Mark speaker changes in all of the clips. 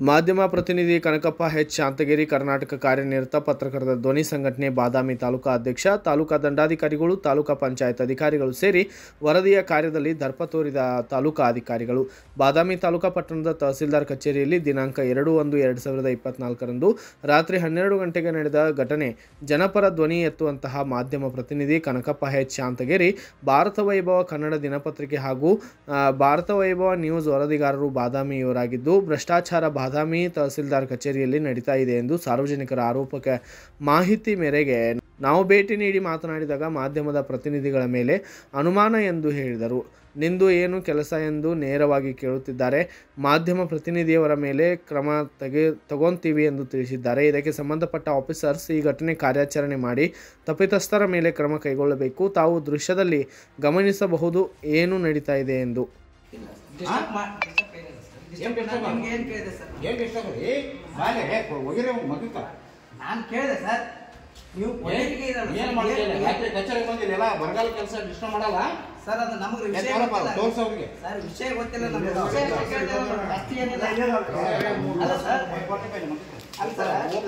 Speaker 1: ಮಾಧ್ಯಮ ಪ್ರತಿನಿಧಿ ಕನಕಪ್ಪ ಎಚ್ ಶಾಂತಗಿರಿ ಕರ್ನಾಟಕ ಕಾರ್ಯನಿರತ ಪತ್ರಕರ್ತರ ಧ್ವನಿ ಸಂಘಟನೆ ಬಾದಾಮಿ ತಾಲೂಕಾ ಅಧ್ಯಕ್ಷ ತಾಲೂಕಾ ದಂಡಾಧಿಕಾರಿಗಳು ತಾಲೂಕಾ ಪಂಚಾಯತ್ ಅಧಿಕಾರಿಗಳು ಸೇರಿ ವರದಿಯ ಕಾರ್ಯದಲ್ಲಿ ದರ್ಪ ತೋರಿದ ತಾಲೂಕಾ ಅಧಿಕಾರಿಗಳು ಬಾದಾಮಿ ತಾಲೂಕಾ ಪಟ್ಟಣದ ತಹಸೀಲ್ದಾರ್ ಕಚೇರಿಯಲ್ಲಿ ದಿನಾಂಕ ಎರಡು ಒಂದು ಎರಡು ಸಾವಿರದ ಇಪ್ಪತ್ನಾಲ್ಕರಂದು ರಾತ್ರಿ ಹನ್ನೆರಡು ಗಂಟೆಗೆ ನಡೆದ ಘಟನೆ ಜನಪರ ಧ್ವನಿ ಎತ್ತುವಂತಹ ಮಾಧ್ಯಮ ಪ್ರತಿನಿಧಿ ಕನಕಪ್ಪ ಎಚ್ ಶಾಂತಗಿರಿ ಭಾರತ ವೈಭವ ಕನ್ನಡ ದಿನಪತ್ರಿಕೆ ಹಾಗೂ ಆ, ಭಾರತ ವೈಭವ ನ್ಯೂಸ್ ವರದಿಗಾರರು ಬಾದಾಮಿ ಇವರಾಗಿದ್ದು ಭ್ರಷ್ಟಾಚಾರ ಬಾದಾಮಿ ತಹಸೀಲ್ದಾರ್ ಕಚೇರಿಯಲ್ಲಿ ನಡೀತಾ ಇದೆ ಎಂದು ಸಾರ್ವಜನಿಕರ ಆರೋಪಕ್ಕೆ ಮಾಹಿತಿ ಮೇರೆಗೆ ನಾವು ಭೇಟಿ ನೀಡಿ ಮಾತನಾಡಿದಾಗ ಮಾಧ್ಯಮದ ಪ್ರತಿನಿಧಿಗಳ ಮೇಲೆ ಅನುಮಾನ ಎಂದು ಹೇಳಿದರು ನಿಂದು ಏನು ಕೆಲಸ ಎಂದು ನೇರವಾಗಿ ಕೇಳುತ್ತಿದ್ದಾರೆ ಮಾಧ್ಯಮ ಪ್ರತಿನಿಧಿಯವರ ಮೇಲೆ ಕ್ರಮ ತೆಗೆ ತಗೊಂತೀವಿ ಎಂದು ತಿಳಿಸಿದ್ದಾರೆ ಇದಕ್ಕೆ ಸಂಬಂಧಪಟ್ಟ ಆಫೀಸರ್ಸ್ ಈ ಘಟನೆ ಕಾರ್ಯಾಚರಣೆ ಮಾಡಿ ತಪ್ಪಿತಸ್ಥರ ಮೇಲೆ ಕ್ರಮ ಕೈಗೊಳ್ಳಬೇಕು ತಾವು ದೃಶ್ಯದಲ್ಲಿ ಗಮನಿಸಬಹುದು ಏನು ನಡೀತಾ ಇದೆ ಎಂದು
Speaker 2: ಡಿಸ್ಟರ್ಬ್ ಮಾಡಿ ಡಿಸ್ಟರ್ಬ್ ಏನಿಲ್ಲ ಸರ್ ಡಿಸ್ಟರ್ಬ್ ನಾನು ನಿಮ್ಗೆ ಏನು ಕೇಳಿದೆ ಸರ್
Speaker 3: ಏನ್ ಇಷ್ಟ ರೀ ಬಾಲೆ ಹೋಗಿರ ಮಗಕ್ಕ
Speaker 2: ನಾನು ಕೇಳಿದೆ ಸರ್ ನೀವು ಕೊನೆಗೆ ಇರಲ್ಲ
Speaker 3: ಏನ್
Speaker 2: ಸರ್.
Speaker 3: ಮಾಡ್ತಿಲ್ಲ
Speaker 2: ಏನ್-
Speaker 3: ರಾತ್ರಿ ಕಚೇರಿ ಬಂದಿಲ್ಲ ಬರಗಾಲ ಕೆಲಸ ಡಿಸ್ಟರ್ಬ್ ಮಾಡಲ್ಲ
Speaker 2: ಸರ್ ಅದು ನಮಗೆ
Speaker 3: ಏ,
Speaker 2: ವಿಷಯ
Speaker 3: ತಗೊಳಪ್ಪ,
Speaker 2: ಗೊತ್ತಿಲ್ಲ.
Speaker 3: ತೋರ್ಸು ಅವ್ರಿಗೆ.
Speaker 2: ಸರ್ ವಿಷಯ ಗೊತ್ತಿಲ್ಲ ನಮಗೆ ವಿಷಯ ಕೇಳಿದೆ ಅವ್ರು ಅಷ್ಟು ಏನಿಲ್ಲ ಅಲ್ಲ ಸರ್ ಅಲ್ಲ ಸರ್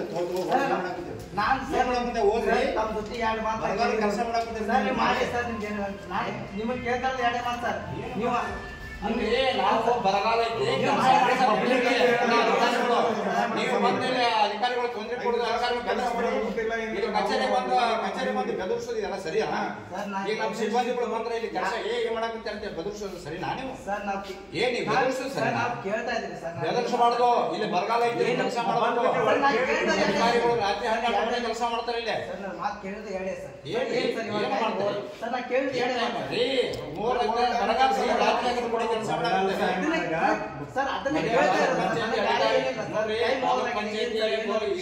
Speaker 2: ನಾನು
Speaker 3: ಏನ್
Speaker 2: ಸರ್
Speaker 3: ಮಾಡಕುಂತೆ ಓದ್ರಿ?
Speaker 2: ಸರ್, ತಮ್ಮ ಜೊತೆ ಎರಡು ಮಾತು
Speaker 3: ಬರಗಾಲ ಕೆಲ್ಸ ಮಾಡಕುಂತೆ
Speaker 2: ಸರ್ ನೀವು ಮಾಡಿ ಸರ್ ನಿಮ್ಗೆ ಏನು ನಾನು ನಿಮಗೆ ಕೇಳ್ತಾರೆ ಎರಡೇ ಮಾತು ಸರ್ ನೀವು
Speaker 3: ಅಂದ್ರೆ ನಾವು ಬರಗಾಲ ಐತಿ
Speaker 2: ನೀವು
Speaker 3: ಕೆಲಸ
Speaker 2: ಮಾಡಿ.
Speaker 3: public ಗೆ ಎಲ್ಲ ಅಧಿಕಾರಿಗಳು. ನೀವು ಬಂದ್ಮೇಲೆ ಅಧಿಕಾರಿಗಳು ತೊಂದರೆ ಕೊಡೋದು ಅಧಿಕಾರಿಗಳು ಕೆಲಸ ಮಾಡೋದು ಇದು ಕಚೇರಿ ಬಂದು ಕಚೇರಿ ಬಂದು ಬೆದರ್ಸೋದು ಇದೆಲ್ಲ ಸರಿಯಾ
Speaker 2: ಸರ್, ನಾ-
Speaker 3: ಈಗ ನಮ್ಮ ಸಿಬ್ಬಂದಿಗಳು ಬಂದ್ರೆ ಇಲ್ಲಿ ಕೆಲಸ ಏ ಏನ್ ಮಾಡಕುಂತೆ ಅಂತ ಬೆದರ್ಸೋದು ಸರಿನಾ ನೀವು
Speaker 2: ಸರ್ ನಾವು
Speaker 3: ಏನ್ ನೀವು ಬೆದರ್ಸೋದು
Speaker 2: ಸರ್
Speaker 3: ಸರಿನಾ
Speaker 2: ನಾವು ಕೇಳ್ತಾ ಇದ್ದೀವಿ ಸರ್ ನಾವು-
Speaker 3: ಬೆದರ್ಸಬಾರ್ದು ಇಲ್ಲಿ ಬರಗಾಲ ಐತಿ ಕೆಲಸ ಮಾಡಬಾರ್ದು
Speaker 2: ಸರ್, ನಾನು ಕೇಳ್ತಾ ಇದ್ದೀನಿ.
Speaker 3: ಅಧಿಕಾರಿಗಳು ರಾತ್ರಿ ಹನ್ನೆರಡು ಗಂಟೆ ಕೆಲಸ ಮಾಡ್ತಾರೆ ಇಲ್ಲಿ
Speaker 2: ಸರ್ ನಾನು ಮಾತು ಕೇಳಿದ್ರೆ ಹೇಳಿ ಸರ್
Speaker 3: ಏನ್-
Speaker 2: ಏನ್ ಸರ್ ಇವಾಗ
Speaker 3: ಏನ್ ಮಾಡ್ತಾರೆ?
Speaker 2: ಸರ್ ನಾನು ಕೇಳಿದ್ರೆ ಹೇಳಿ ಮಾತು.
Speaker 3: ರೀ ಮೂರ್ ಗಂಟೆ ಬರಗಾಲ ಸರಿ ರಾತ್ರಿ ಆಗದು ಕೂಡ ಕೆಲಸ ಮಾಡಕುಂತೆ
Speaker 2: ಅದನ್ನೇ- ಸರ್ ಅದನ್ನೇ ಕೇಳ್ತಾ ಇರೋದು ಸರ್. ನನಗೆ ಬೇರೆ ಏನಿಲ್ಲ ಸರ್. ಟೈಮ್ ಓವರ್ ಆಗಿದೆ. ಏನ್ ಸರ್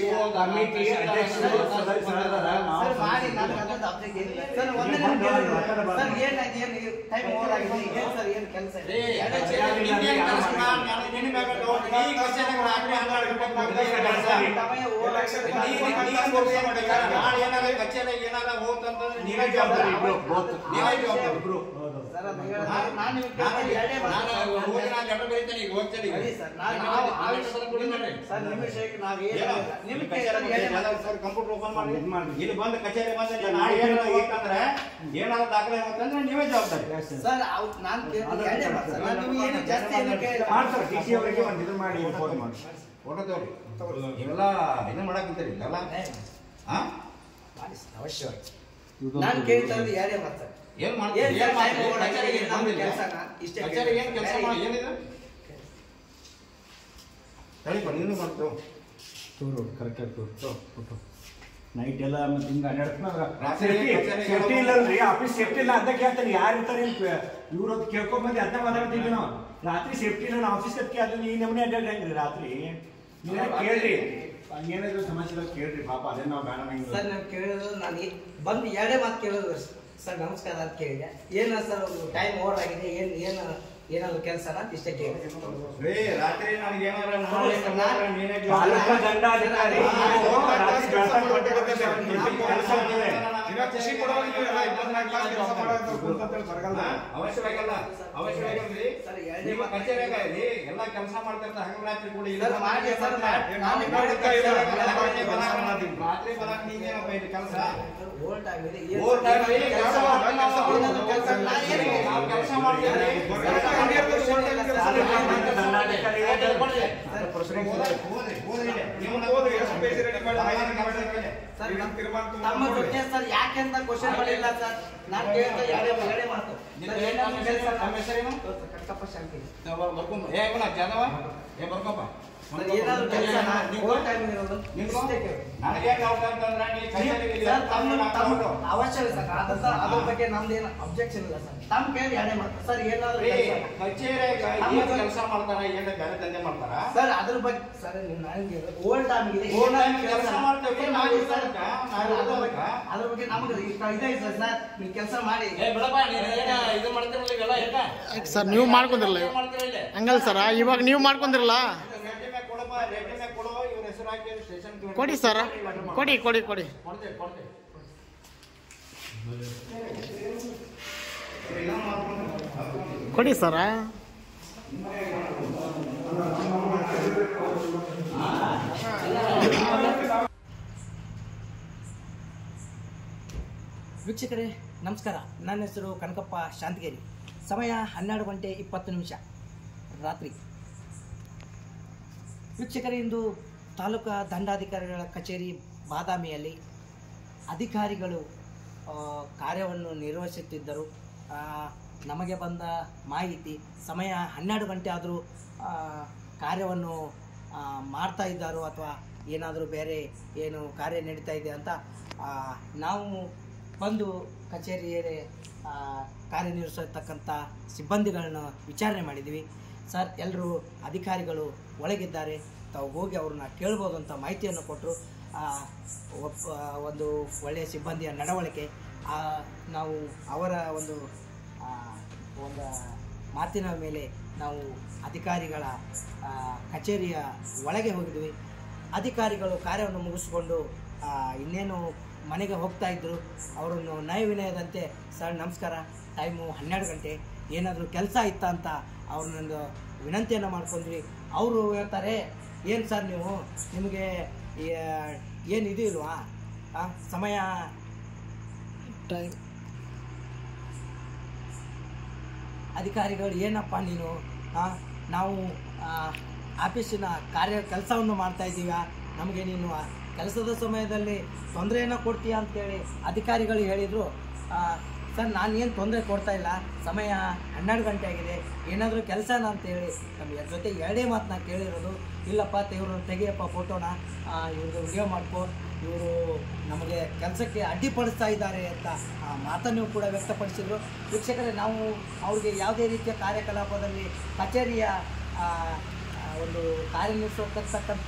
Speaker 2: ಏನು? ಸರ್ ಮಾಡಿ ನನಗೆ ಅದೊಂದು ಅಬ್ಜೆಕ್ಟ್ ಏನಿಲ್ಲ ಸರ್ ಒಂದೇ ನಿಮಿಷ ಕೇಳಿದ್ರು. ಸರ್ ಏನಾಗಿದೆ ಏನು ಟೈಮ್ ಓವರ್ ಆಗಿದೆ ಏನ್ ಸರ್ ಏನು ಕೆಲಸ ಇದೆ ಸಮಯ ಓವರ್ ಆಗಿದೆ ಸರ್ ಅದು ಹೇಳೋದು ನಾನು ನಿಮ್ಗೆ ಕೇಳ್ತಾ ಎರಡೇ ಮಾತು ಸರಿ ಸರ್ ನಾನು ನಾವು ಆವೇಶ ಸರ್ ನಿಮ್ಮ ವಿಷಯಕ್ಕೆ ನಾವು ಏನು ನಿಮ್ಗೆ ಕೇಳಿದ್ರೆ ಎರಡೇ ಮಾತು
Speaker 3: ಕಂಪ್ಯೂಟರ್ ಓಪನ್ ಮಾಡಿ ಇಲ್ಲಿ ಬಂದು ಕಚೇರಿ ಬಂದ್ರೆ ನಾಳೆ ಏನಾದ್ರು ಹೋಗ್ತಂದ್ರೆ ಏನಾದ್ರು ದಾಖಲೆ ಹೋಗ್ತಂದ್ರೆ ನೀವೇ ಜವಾಬ್ದಾರಿ
Speaker 2: ಸರ್ ಅವ್ ನಾನು ಕೇಳಿದ್ರೆ ಎರಡೇ ಮಾತು ಸರ್ ನಾನು ನಿಮ್ಗೆ ಏನು ಜಾಸ್ತಿ ಏನು ಕೇಳಿಲ್ಲ
Speaker 4: ಮಾಡ್ತಾರೆ ಟಿ ಸಿ ಅವರಿಗೆ ಒಂದು ಇದು ಮಾಡಿ ಇನ್ಫಾರ್ಮ್ ಮಾಡಿ
Speaker 3: ಫೋಟೋ ತಗೊಳ್ಳಿ ಇವೆಲ್ಲ ಏನು ಮಾಡಾಕಂತೀರಿ ಇಲ್ಲೆಲ್ಲ ಹಾ
Speaker 2: ಮಾಡಿ ಸರ್, ಅವಶ್ಯವಾಗಿ ನಾನು ಕೇಳ್ತಾ ಇರೋದು ಎರಡೇ ಮಾತು ಸರ್
Speaker 3: ಏನ್ ಮಾಡ್ತೀರಿ
Speaker 2: ಏನ್
Speaker 3: ಏನ್
Speaker 2: ಸರ್
Speaker 3: ಮಾಡ್ತೀರಿ
Speaker 2: time
Speaker 3: ಕಚೇರಿಗೆ
Speaker 2: ನಮ್ಮ
Speaker 3: ಬಂದಿಲ್ಲ
Speaker 2: ಕೆಲ್ಸನ ಇಷ್ಟೇ
Speaker 3: ಕಚೇರಿಗೆ ಏನ್ ಕೆಲಸ
Speaker 2: ಬೇರೆ
Speaker 3: ಮಾಡಿ ಏನಿದೆ ತಡಿಪ ನೀನು ಮಾಡ್ತು
Speaker 4: ತೂರು ಕರೆಕ್ಟಾಗಿ ತೂರು ಫೋಟೋ ನೈಟ್ ಎಲ್ಲ ಮತ್ತೆ ಹಿಂಗೆ
Speaker 3: ರಾತ್ರಿ ಕಚೇರಿಗೆ
Speaker 4: ಸೇಫ್ಟಿ ಇಲ್ಲ ರೀ ಆಫೀಸ್ ಸೇಫ್ಟಿ ಇಲ್ಲ ಅಂತ ಕೇಳ್ತಾನೆ ಯಾರು ಇರ್ತಾರೆ ಇವ್ರು ಅದು ಕೇಳ್ಕೊಂಡ್ ಬಂದು ಅದನ್ನ ಮಾತಾಡ್ತಿದ್ವಿ ನಾವು ರಾತ್ರಿ ಸೇಫ್ಟಿ ಇಲ್ಲ ಆಫೀಸ್ ಕತ್ಕೆ ಅದು ಈ ನಮ್ಮನೆ ಅಡ್ಡಾಡಿ ಹೆಂಗ್ರಿ ರಾತ್ರಿ ನೀವೇ ಕೇಳ್ರಿ ಹಂಗೇನಾದ್ರು ಸಮಸ್ಯೆ ಇದ್ರೆ ಕೇಳ್ರಿ ಪಾಪ ಅದೇ ನಾವು ಬೇಡ ನಂಗೆ
Speaker 2: ಸರ್ ನಾನು ಕೇಳೋದು ನಾನು ಈ- ಬಂದು ಎರಡೇ ಮಾತು ಕೇಳೋದು ಸರ್ ನಮಸ್ಕಾರ ಅಂತ ಕೇಳಿದೆ ಏನು ಸರ್ ಟೈಮ್ ಓವರ್ ಆಗಿದೆ ಏನು ಏನು ಏನಾದ್ರು ಕೆಲಸ ಅಂತ ಇಷ್ಟೇ ಕೇಳಿದೆ
Speaker 3: ರೇ ರಾತ್ರಿ ನನಗೆ ಏನಾರ
Speaker 2: ನೋಡಿ ಸರ್, ನಾನು-
Speaker 3: ನೀನೇ
Speaker 4: ತಾಲೂಕಾ ದಂಡಾಧಿಕಾರಿ ನೀವು ರಾತ್ರಿ ಬೆಳ್ತಂಗ್ ಕೊಟ್ಟು ಬರ್ತೀರಿ. ಕೆಲಸ ಇದೆ.
Speaker 5: ಖುಷಿ ಕೊಡುವಾಗ ನೀವೆಲ್ಲ ಇಪ್ಪತ್ನಾಲ್ಕು ತಾಸು ಕೆಲಸ ಮಾಡೋದು ಕುಂತಂತೇಳಿ ಬರಗಾಲ.
Speaker 3: ಅವಶ್ಯವಾಗಿಲ್ಲ ಅವಶ್ಯವಾಗಿಲ್ರಿ
Speaker 2: ಸರ್, ಎರಡನೇ
Speaker 3: ನಿಮ್ಮ
Speaker 2: ಮಾತು-
Speaker 3: ಕಚೇರಿಯಾಗ ರೀ ಎಲ್ಲ ಕೆಲಸ ಮಾಡ್ತಿರ್ತ ಹಗಲು ರಾತ್ರಿ ಕೂಡ ಇಲ್ಲ
Speaker 2: ಸರ್, ಮಾಡಿ ಸರ್, ಮಾಡಿ. ನಾನು
Speaker 5: ಮಾಡ್ತಾ ಇಲ್ಲ,
Speaker 3: ರಾತ್ರಿ
Speaker 5: ಕೆಲಸ
Speaker 3: ಬರಾಕ್
Speaker 5: ಮಾಡ್ತೀನಿ.
Speaker 3: ರಾತ್ರಿ ಬರಾಕ್ ನೀವೇನಪ್ಪ ಇಲ್ಲಿ ಕೆಲಸ
Speaker 2: ಓವರ್ ಟೈಮ್ ಇದೆ
Speaker 3: ಓವರ್ ಟೈಮ್ ರೀ, ಕೆಲಸ
Speaker 2: ಕೆಲಸ
Speaker 3: ಮಾಡ್ತೀನಿ ನಾವು.
Speaker 2: ಏನಾದ್ರು ಕೆಲಸ ನಾನು ಏನು
Speaker 3: ನಾವು ಕೆಲಸ ಮಾಡ್ತೀವಿ
Speaker 5: ಕೆಲಸ ಮಾಡಿ ಇರ್ತದೆ, ಓವರ್ ಟೈಮ್ ಕೆಲಸ ಮಾಡಿ.
Speaker 4: ದಂಡಾಧಿಕಾರಿ
Speaker 5: ನೀವು ಹೋದ್ರೆ ಎಷ್ಟು ಪೇಜ್ ರೆಡಿ ಮಾಡಿ ಆಯ್ಕೆ ಮಾಡಿ.
Speaker 2: ಸರ್,
Speaker 5: ಈಗ ತೀರ್ಮಾನ ತಗೊಂಡು
Speaker 2: ತಮ್ಮ
Speaker 5: ನೋಡಿ.
Speaker 2: ಜೊತೆ ಸರ್ ಯಾಕೆ ಅಂತ ಕ್ವಶನ್ ಮಾಡಿಲ್ಲ ಸರ್ ನಾನು ಕೇಳ್ತಾ ಎರಡೇ ಎರಡೇ ಮಾತು ಸರ್, ಏನಾದ್ರು ಕೆಲಸ
Speaker 3: ನಮ್ಮ ಹೆಸರೇನು
Speaker 2: ಕಟ್ಟಪ್ಪ ಶಾಂತಿ
Speaker 3: ಬರ್ಕೊಂಬ ಏ ಗುಣ ಜಾದವ ಏ ಬರ್ಕೊಪ್ಪ
Speaker 2: ಸರ್, ಏನಾದ್ರು ಕೆಲಸ ಓವರ್ ಟೈಮ್ ಇರೋದು
Speaker 3: ನಿಂತ್ಕೊ.
Speaker 2: ಇಷ್ಟೇ ಕೇಳಿ.
Speaker 3: ನನಗೆ ಡೌಟ್ ಅಂತಂದ್ರೆ ನೀ ಕಚೇರಿಗೆ ಇಲ್ಲಿ
Speaker 2: ಸರ್, ತಮ್ಮ ತಮ್ಮ
Speaker 3: ಹಾಕೊಂಡು.
Speaker 2: ಅವಶ್ಯ ಸರ್ ಅದ್ರ ಸರ್ ಅದ್ರ ಬಗ್ಗೆ ನಮ್ದೇನು ಅಬ್ಜೆಕ್ಷನ್ ಇಲ್ಲ ಸರ್ ತಮ್ಮ ಕೇಳಿ ಎರಡೇ ಮಾತು ಸರ್ ಏನಾದ್ರು
Speaker 3: ರೀ,
Speaker 2: ಕೆಲ್ಸ?
Speaker 3: ಕಚೇರಿಯಾಗ
Speaker 2: ನಮ್ಮ
Speaker 3: ಏನ್
Speaker 2: ಜೊತೆ-
Speaker 3: ಕೆಲಸ ಮಾಡ್ತಾರ ಏನ್ ಬೇರೆ ದಂಧೆ ಮಾಡ್ತಾರ
Speaker 2: ಸರ್ ಅದ್ರ ಬಗ್ಗೆ ಸರ್ ನೀವು ನನಗೆ ಓಲ್ಡ್ ಟೈಮ್ ಇದೆ
Speaker 3: Old time
Speaker 2: ಏನಾದ್ರು
Speaker 3: ಕೆಲ್ಸ
Speaker 2: ಕೆಲ್ಸ
Speaker 3: ಮಾಡ್ತೇವೆ,
Speaker 2: ಏನ್
Speaker 3: ನಾವು
Speaker 2: ಮಾಡಿ ಸರ್?
Speaker 3: ಇರ್ತದಕ್ಕ, ನಾವು
Speaker 2: ಅದ್ರ ಬಗ್ಗೆ-
Speaker 3: ಇರ್ತದಕ್ಕ.
Speaker 2: ಅದ್ರ ಬಗ್ಗೆ ನಮ್ಗೆ ಇಷ್ಟ ಇದೆ ಸರ್ ಸರ್ ನೀವು ಕೆಲಸ ಮಾಡಿ
Speaker 3: ಏ ಬಿಡಪ್ಪ ನೀನ್ ಏನ ಇದು ಮಾಡ್ತಿರಲ್ಲ ಇವೆಲ್ಲ ಯಾಕ
Speaker 1: ಸರ್ ನೀವು ಮಾಡ್ಕೊಂಡ್ರಲ್ಲ
Speaker 3: ಏನ್ ಮಾಡ್ತೀರ ಇಲ್ಲಿ
Speaker 1: ಹಂಗಲ್ಲ ಸರ್ ಇವಾಗ ನೀವು ಮಾಡ್ಕೊಂಡ್ರಲ್ಲ
Speaker 3: ರೇಟಿ ಮ್ಯಾಗ್ ಕೊಡಪ್ಪ ರೇಟಿ ಮ್ಯಾಗ್ ಕೊಡು ಇವ್ರ ಹೆಸರು ಹಾಕಿ ಸ್ಟೇಷನ್
Speaker 1: ಕೊಡಿ ಸರ್ ಕೊಡಿ ಕೊಡಿ ಕೊಡಿ
Speaker 3: ಕೊಡ್ತೇವೆ ಕೊಡ್ತೇವೆ
Speaker 1: ಕೊಡಿ ಸರ
Speaker 6: ವೀಕ್ಷಕರೇ ನಮಸ್ಕಾರ ನನ್ನ ಹೆಸರು ಕನಕಪ್ಪ ಶಾಂತಗಿರಿ ಸಮಯ ಹನ್ನೆರಡು ಗಂಟೆ ಇಪ್ಪತ್ತು ನಿಮಿಷ ರಾತ್ರಿ ವೀಕ್ಷಕರೇ ಇಂದು ತಾಲೂಕಾ ದಂಡಾಧಿಕಾರಿಗಳ ಕಚೇರಿ ಬಾದಾಮಿಯಲ್ಲಿ ಅಧಿಕಾರಿಗಳು ಆ, ಕಾರ್ಯವನ್ನು ನಿರ್ವಹಿಸುತ್ತಿದ್ದರು ಆ, ನಮಗೆ ಬಂದ ಮಾಹಿತಿ ಸಮಯ ಹನ್ನೆರಡು ಗಂಟೆ ಆದರೂ ಕಾರ್ಯವನ್ನು ಆ, ಮಾಡ್ತಾ ಇದ್ದಾರೋ ಅಥವಾ ಏನಾದರೂ ಬೇರೆ ಏನು ಕಾರ್ಯ ನಡೀತಾ ಇದೆ ಅಂತ ಆ, ನಾವು ಬಂದು ಕಚೇರಿಯಲ್ಲಿ ಆ, ಕಾರ್ಯನಿರ್ವಹಿಸತಕ್ಕಂಥ ಸಿಬ್ಬಂದಿಗಳನ್ನು ವಿಚಾರಣೆ ಮಾಡಿದ್ವಿ ಸರ್ ಎಲ್ಲರೂ ಅಧಿಕಾರಿಗಳು ಒಳಗಿದ್ದಾರೆ ತಾವು ಹೋಗಿ ಅವ್ರನ್ನ ಕೇಳ್ಬೋದು ಅಂತ ಮಾಹಿತಿಯನ್ನು ಕೊಟ್ಟರು ಒಂದು ಒಳ್ಳೆಯ ಸಿಬ್ಬಂದಿಯ ನಡವಳಿಕೆ ಆ, ನಾವು ಅವರ ಒಂದು ಆ, ಒಂದು ಮಾತಿನ ಮೇಲೆ ನಾವು ಅಧಿಕಾರಿಗಳ ಆ, ಕಚೇರಿಯ ಒಳಗೆ ಹೋಗಿದ್ವಿ ಅಧಿಕಾರಿಗಳು ಕಾರ್ಯವನ್ನು ಮುಗಿಸ್ಕೊಂಡು ಆ, ಇನ್ನೇನು ಮನೆಗೆ ಹೋಗ್ತಾ ಇದ್ದರು ಅವರನ್ನು ನಯ ವಿನಯದಂತೆ ಸರ್ ನಮಸ್ಕಾರ ಟೈಮು ಹನ್ನೆರಡು ಗಂಟೆ ಏನಾದರೂ ಕೆಲಸ ಇತ್ತಾ ಅಂತ ಅವ್ರನ್ನೊಂದು ವಿನಂತಿಯನ್ನು ಮಾಡ್ಕೊಂಡ್ವಿ ಅವರು ಹೇಳ್ತಾರೆ ಏನು ಸರ್ ನೀವು ನಿಮಗೆ ಏನು ಇದು ಇಲ್ವಾ ಆ, ಸಮಯ ಅಧಿಕಾರಿಗಳು ಏನಪ್ಪ ನೀನು ಆ, ನಾವು ಆ, ಆಫೀಸಿನ ಕಾರ್ಯ ಕೆಲಸವನ್ನು ಮಾಡ್ತಾ ಇದ್ದೀವ ನಮಗೆ ನೀನು ಆ ಕೆಲಸದ ಸಮಯದಲ್ಲಿ ತೊಂದರೆಯನ್ನು ಕೊಡ್ತೀಯ ಅಂತೇಳಿ ಅಧಿಕಾರಿಗಳು ಹೇಳಿದರು ಸರ್ ನಾನು ಏನು ತೊಂದರೆ ಕೊಡ್ತಾ ಇಲ್ಲ ಸಮಯ ಹನ್ನೆರಡು ಗಂಟೆ ಆಗಿದೆ ಏನಾದರೂ ಕೆಲಸನ ಅಂತೇಳಿ ನಮ್ಮ ಜೊತೆ ಎರಡೇ ಮಾತನ್ನ ಕೇಳಿರೋದು ಇಲ್ಲಪ್ಪ ಇವ್ರನ್ನ ತೆಗಿಯಪ್ಪ ಫೋಟೋನ ಇವ್ರದ್ದು ವಿಡಿಯೋ ಮಾಡ್ಕೊ ಇವರು ನಮಗೆ ಕೆಲಸಕ್ಕೆ ಅಡ್ಡಿಪಡಿಸ್ತಾ ಇದ್ದಾರೆ ಅಂತ ಆ ಮಾತನ್ನು ಕೂಡ ವ್ಯಕ್ತಪಡಿಸಿದರು ವೀಕ್ಷಕರೇ ನಾವು ಅವ್ರಿಗೆ ಯಾವುದೇ ರೀತಿಯ ಕಾರ್ಯಕಲಾಪದಲ್ಲಿ ಕಚೇರಿಯ ಆ, ಆ, ಒಂದು ಕಾರ್ಯನಿರ್ವಹಿಸತಕ್ಕಂಥ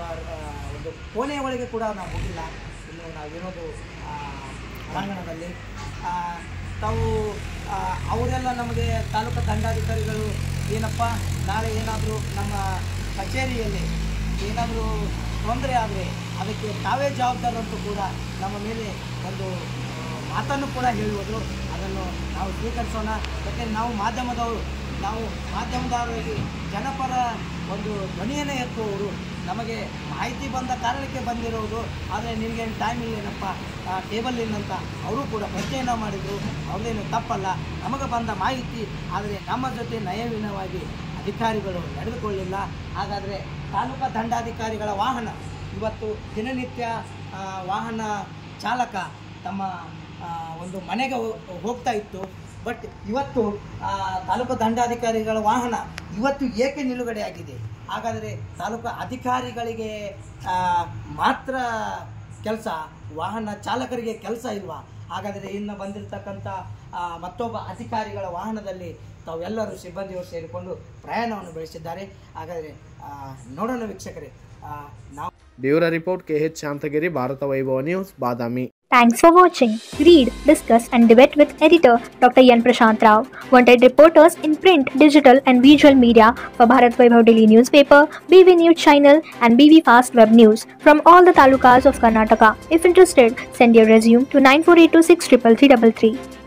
Speaker 6: ಒಂದು ಕೋಣೆಯ ಒಳಗೆ ಕೂಡ ನಾವು ಹೋಗಿಲ್ಲ ಇನ್ನು ನಾವಿರೋದು ಆ, ಒಳಾಂಗಣದಲ್ಲಿ ಆ, ತಾವು ಆ, ಅವರೆಲ್ಲ ನಮಗೆ ತಾಲೂಕು ದಂಡಾಧಿಕಾರಿಗಳು ಏನಪ್ಪ ನಾಳೆ ಏನಾದರೂ ನಮ್ಮ ಕಚೇರಿಯಲ್ಲಿ ಏನಾದರೂ ತೊಂದರೆ ಆದರೆ ಅದಕ್ಕೆ ತಾವೇ ಜವಾಬ್ದಾರರಂತೂ ಕೂಡ ನಮ್ಮ ಮೇಲೆ ಒಂದು ಆ, ಮಾತನ್ನು ಕೂಡ ಹೇಳುವುದು ಅದನ್ನು ನಾವು ಸ್ವೀಕರಿಸೋಣ ಯಾಕೆಂದರೆ ನಾವು ಮಾಧ್ಯಮದವರು ನಾವು ಮಾಧ್ಯಮದವರಾಗಿ ಜನಪರ ಒಂದು ಧ್ವನಿಯನ್ನೇ ಎತ್ತುವವರು ನಮಗೆ ಮಾಹಿತಿ ಬಂದ ಕಾರಣಕ್ಕೆ ಬಂದಿರೋದು ಆದರೆ ನಿನಗೇನು ಟೈಮ್ ಇಲ್ಲೇನಪ್ಪ ಟೇಬಲ್ ಏನಂತ ಅವರು ಕೂಡ ಪ್ರಶ್ನೆಯನ್ನು ಮಾಡಿದರು ಅವ್ರದ್ದೇನು ತಪ್ಪಲ್ಲ ನಮಗೆ ಬಂದ ಮಾಹಿತಿ ಆದರೆ ನಮ್ಮ ಜೊತೆ ನಯವಿನವಾಗಿ ಅಧಿಕಾರಿಗಳು ನಡೆದುಕೊಳ್ಳಿಲ್ಲ ಹಾಗಾದರೆ ತಾಲೂಕಾ ದಂಡಾಧಿಕಾರಿಗಳ ವಾಹನ ಇವತ್ತು ದಿನನಿತ್ಯ ಆ, ವಾಹನ ಚಾಲಕ ತಮ್ಮ ಆ, ಒಂದು ಮನೆಗೆ ಹೋ- ಹೋಗ್ತಾ ಇತ್ತು ಬಟ್ ಇವತ್ತು ಆ, ತಾಲೂಕು ದಂಡಾಧಿಕಾರಿಗಳ ವಾಹನ ಇವತ್ತು ಏಕೆ ನಿಲುಗಡೆ ಆಗಿದೆ ಹಾಗಾದರೆ ತಾಲೂಕು ಅಧಿಕಾರಿಗಳಿಗೆ ಆ, ಮಾತ್ರ ಕೆಲಸ ವಾಹನ ಚಾಲಕರಿಗೆ ಕೆಲಸ ಇಲ್ವಾ ಹಾಗಾದರೆ ಇನ್ನು ಬಂದಿರತಕ್ಕಂಥ ಆ, ಮತ್ತೊಬ್ಬ ಅಧಿಕಾರಿಗಳ ವಾಹನದಲ್ಲಿ ತಾವೆಲ್ಲರೂ ಸಿಬ್ಬಂದಿಯವರು ಸೇರಿಕೊಂಡು ಪ್ರಯಾಣವನ್ನು ಬೆಳೆಸಿದ್ದಾರೆ ಹಾಗಾದರೆ ಆ, ನೋಡೋಣ ವೀಕ್ಷಕರೇ ಆ, ನಾವು
Speaker 1: bureau report KH Shantagiri Bharata Vaibhava news Badami
Speaker 7: Thanks for watching. Read, discuss, and debate with editor Dr. Yan Prashant Rao. Wanted reporters in print, digital, and visual media for Bharat Vaibhav Daily newspaper, BV News channel, and BV Fast Web News from all the talukas of Karnataka. If interested, send your resume to 9482633333.